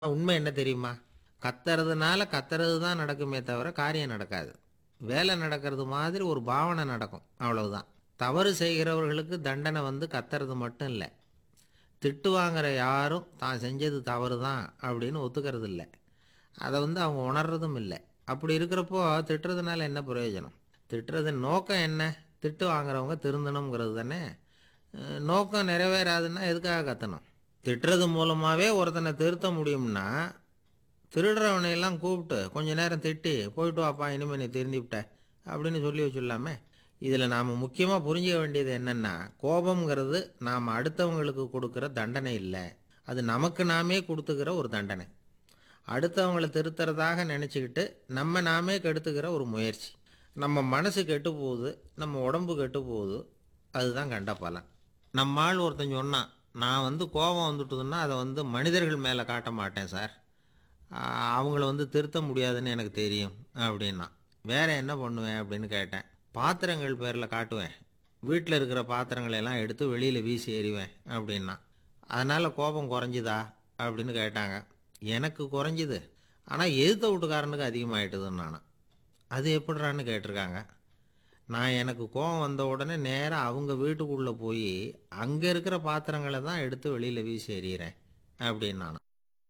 உண்மை என்ன தெரியுமா கத்துறதுனால கத்துறது தான் நடக்குமே தவிர காரியம் நடக்காது வேலை நடக்கிறது மாதிரி ஒரு பாவனை நடக்கும் அவ்வளவுதான் தவறு செய்கிறவர்களுக்கு தண்டனை வந்து கத்துறது மட்டும் இல்லை திட்டு வாங்குற யாரும் தான் செஞ்சது தவறு தான் அப்படின்னு ஒத்துக்கிறது இல்லை அதை வந்து அவங்க உணர்றதும் இல்லை அப்படி இருக்கிறப்போ திட்டுறதுனால என்ன பிரயோஜனம் திட்டுறது நோக்கம் என்ன திட்டு வாங்குறவங்க திருந்தணுங்கிறது தானே அஹ் நோக்கம் நிறைவேறாதுன்னா எதுக்காக கத்தணும் திட்டுறது மூலமாகவே ஒருத்தனை திருத்த முடியும்னா திருடுறவனையெல்லாம் கூப்பிட்டு கொஞ்ச நேரம் திட்டி போயிட்டு வாப்பா இனிமேல் நீ திருந்திவிட்ட அப்படின்னு சொல்லி வச்சுடலாமே இதில் நாம் முக்கியமாக புரிஞ்சுக்க வேண்டியது என்னென்னா கோபம்ங்கிறது நாம் அடுத்தவங்களுக்கு கொடுக்குற தண்டனை இல்லை அது நமக்கு நாமே கொடுத்துக்கிற ஒரு தண்டனை அடுத்தவங்களை திருத்துறதாக நினச்சிக்கிட்டு நம்ம நாமே கெடுத்துக்கிற ஒரு முயற்சி நம்ம மனசு கெட்டு போகுது நம்ம உடம்பு கெட்டு போகுது அதுதான் கண்ட பலன் நம்ம ஆள் ஒருத்தன் சொன்னான் நான் வந்து கோபம் வந்துட்டுதுன்னா அதை வந்து மனிதர்கள் மேலே காட்ட மாட்டேன் சார் ஆஹ் அவங்கள வந்து திருத்த முடியாதுன்னு எனக்கு தெரியும் அப்படின்னா வேற என்ன பண்ணுவேன் அப்படின்னு கேட்டேன் பாத்திரங்கள் பேரில் காட்டுவேன் வீட்டில் இருக்கிற பாத்திரங்களை எல்லாம் எடுத்து வெளியில் வீசி எறிவேன் அப்படின்னா அதனால் கோபம் குறைஞ்சுதா அப்படின்னு கேட்டாங்க எனக்கு குறைஞ்சுது ஆனால் எதிர்த்த வீட்டுக்காரனுக்கு அதிகமாகிட்டுதுன்னு நான் அது எப்படிறான்னு கேட்டிருக்காங்க நான் எனக்கு கோபம் வந்த உடனே நேராக அவங்க வீட்டுக்குள்ளே போய் அங்கே இருக்கிற பாத்திரங்களை தான் எடுத்து வெளியில் வீசி எறிகிறேன் அப்படின்னு நான்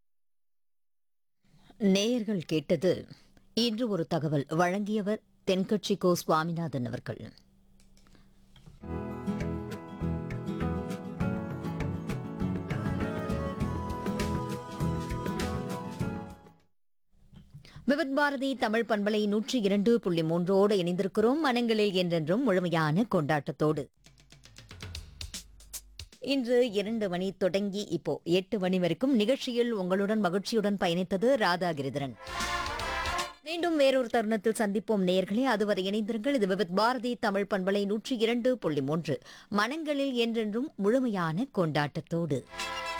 நேயர்கள் கேட்டது இன்று ஒரு தகவல் வழங்கியவர் தென்கட்சி கோ சுவாமிநாதன் அவர்கள் விவித் பாரதி தமிழ் பண்பலை நூற்றி இரண்டு புள்ளி மூன்றோடு இணைந்திருக்கிறோம் மனங்களில் என்றென்றும் முழுமையான கொண்டாட்டத்தோடு இன்று இரண்டு மணி தொடங்கி இப்போ எட்டு மணி வரைக்கும் நிகழ்ச்சியில் உங்களுடன் மகிழ்ச்சியுடன் பயணித்தது ராதாகிரிதரன் மீண்டும் வேறொரு தருணத்தில் சந்திப்போம் நேயர்களே அதுவரை இணைந்திருங்கள் இது விவித் பாரதி தமிழ் பண்பலை நூற்றி இரண்டு புள்ளி மூன்று மனங்களில் என்றென்றும் முழுமையான கொண்டாட்டத்தோடு